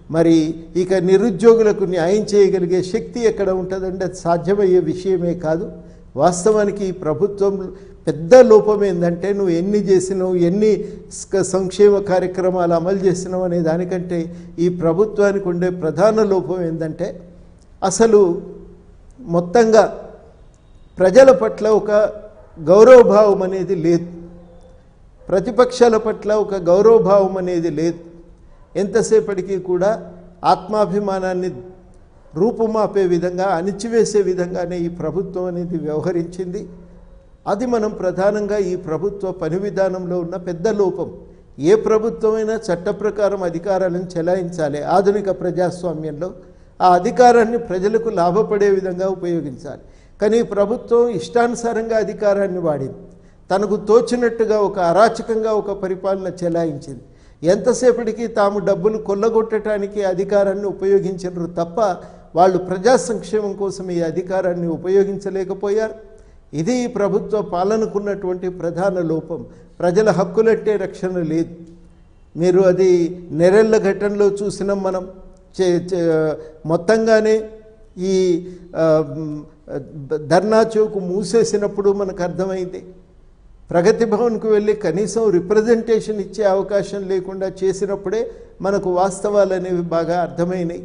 మరి ఇక నిరుద్యోగులకు న్యాయం చేయగలిగే శక్తి ఎక్కడ ఉంటుందంటే అది సాధ్యమయ్యే విషయమే కాదు వాస్తవానికి ఈ ప్రభుత్వం పెద్ద లోపం ఏంటంటే నువ్వు ఎన్ని చేసినావు ఎన్ని స్క- సంక్షేమ కార్యక్రమాలు అమలు చేసినావు అనే దానికంటే ఈ ప్రభుత్వానికి ఉండే ప్రధాన లోపం ఏంటంటే అసలు మొత్తంగా ప్రజల పట్ల ఒక గౌరవభావం అనేది లేదు ప్రతిపక్షాల పట్ల ఒక గౌరవభావం అనేది లేదు ఎంతసేపటికి కూడా ఆత్మాభిమానాన్ని రూపుమాపే విధంగా అణిచివేసే విధంగానే ఈ ప్రభుత్వం అనేది వ్యవహరించింది అది మనం ప్రధానంగా ఈ ప్రభుత్వ పని విధానంలో ఉన్న పెద్ద లోపం ఏ ప్రభుత్వమైనా చట్ట ప్రకారం అధికారాలను చెలాయించాలి ఆధునిక ప్రజాస్వామ్యంలో ఆ అధికారాన్ని ప్రజలకు లాభపడే విధంగా ఉపయోగించాలి కానీ ఈ ప్రభుత్వం ఇష్టానుసారంగా అధికారాన్ని వాడింది తనకు తోచినట్టుగా ఒక అరాచకంగా ఒక పరిపాలన చెలాయించింది ఎంతసేపటికి తాము డబ్బులు కొల్లగొట్టడానికి అధికారాన్ని ఉపయోగించరు తప్ప వాళ్ళు ప్రజా సంక్షేమం కోసం ఈ అధికారాన్ని ఉపయోగించలేకపోయారు ఇది ఈ ప్రభుత్వ పాలనకున్నటువంటి ప్రధాన లోపం ప్రజల హక్కులంటే రక్షణ లేదు మీరు అది నెరెళ్ళ ఘటనలో చూసినాం మనం చే- చే- మొత్తంగానే ఈ ఆ, మ్, ధర్నా చౌక్ మూసేసినప్పుడు మనకు అర్థమైంది ప్రగతి భవన్కు వెళ్ళి కనీసం రిప్రజెంటేషన్ ఇచ్చే అవకాశం లేకుండా చేసినప్పుడే మనకు వాస్తవాలు అనేవి బాగా అర్థమైనాయి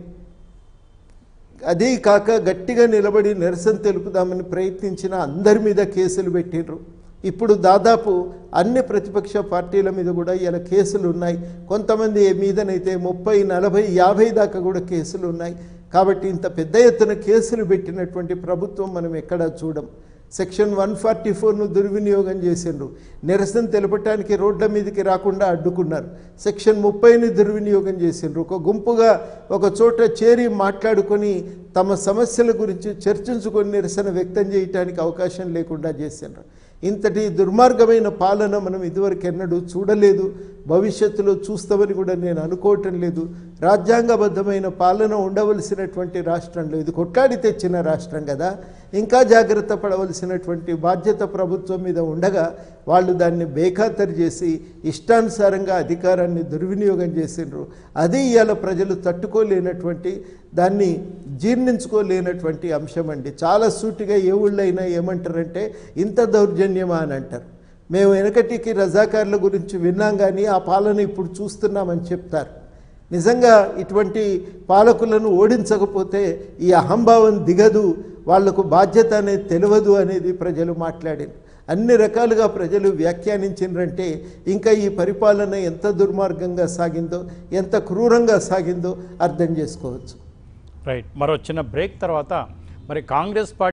అదే కాక గట్టిగా నిలబడి నిరసన తెలుపుదామని ప్రయత్నించిన అందరి మీద కేసులు పెట్టిండ్రు ఇప్పుడు దాదాపు అన్ని ప్రతిపక్ష పార్టీల మీద కూడా ఇలా కేసులు ఉన్నాయి కొంతమంది మీదనైతే ముప్పై నలభై యాభై దాకా కూడా కేసులు ఉన్నాయి కాబట్టి ఇంత పెద్ద ఎత్తున కేసులు పెట్టినటువంటి ప్రభుత్వం మనం ఎక్కడా చూడం సెక్షన్ వన్ ఫార్టీ ఫోర్ను దుర్వినియోగం చేసిండ్రు నిరసన తెలపటానికి రోడ్ల మీదకి రాకుండా అడ్డుకున్నారు సెక్షన్ ముప్పైని దుర్వినియోగం చేసిండ్రు ఒక గుంపుగా ఒక చోట చేరి మాట్లాడుకొని తమ సమస్యల గురించి చర్చించుకొని నిరసన వ్యక్తం చేయటానికి అవకాశం లేకుండా చేసిండ్రు ఇంతటి దుర్మార్గమైన పాలన మనం ఇదివరకు ఎన్నడూ చూడలేదు భవిష్యత్తులో చూస్తామని కూడా నేను అనుకోవటం లేదు రాజ్యాంగబద్ధమైన పాలన ఉండవలసినటువంటి రాష్ట్రంలో ఇది కొట్లాడి తెచ్చిన రాష్ట్రం కదా ఇంకా జాగ్రత్త పడవలసినటువంటి బాధ్యత ప్రభుత్వం మీద ఉండగా వాళ్ళు దాన్ని బేఖాతరు చేసి ఇష్టానుసారంగా అధికారాన్ని దుర్వినియోగం చేసిండ్రు అది ఇవాళ ప్రజలు తట్టుకోలేనటువంటి దాన్ని జీర్ణించుకోలేనటువంటి అంశం అండి చాలా సూటిగా ఏ ఊళ్ళైనా ఏమంటారంటే ఇంత దౌర్జన్యమా అని అంటారు మేము వెనకటికి రజాకారుల గురించి విన్నాం కానీ ఆ పాలన ఇప్పుడు చూస్తున్నామని చెప్తారు నిజంగా ఇటువంటి పాలకులను ఓడించకపోతే ఈ అహంభావం దిగదు వాళ్లకు బాధ్యత అనేది తెలియదు అనేది ప్రజలు మాట్లాడారు అన్ని రకాలుగా ప్రజలు వ్యాఖ్యానించిండ్రంటే ఇంకా ఈ పరిపాలన ఎంత దుర్మార్గంగా సాగిందో ఎంత క్రూరంగా సాగిందో అర్థం చేసుకోవచ్చు రైట్ మరో చిన్న బ్రేక్ తర్వాత మరి కాంగ్రెస్ పార్టీ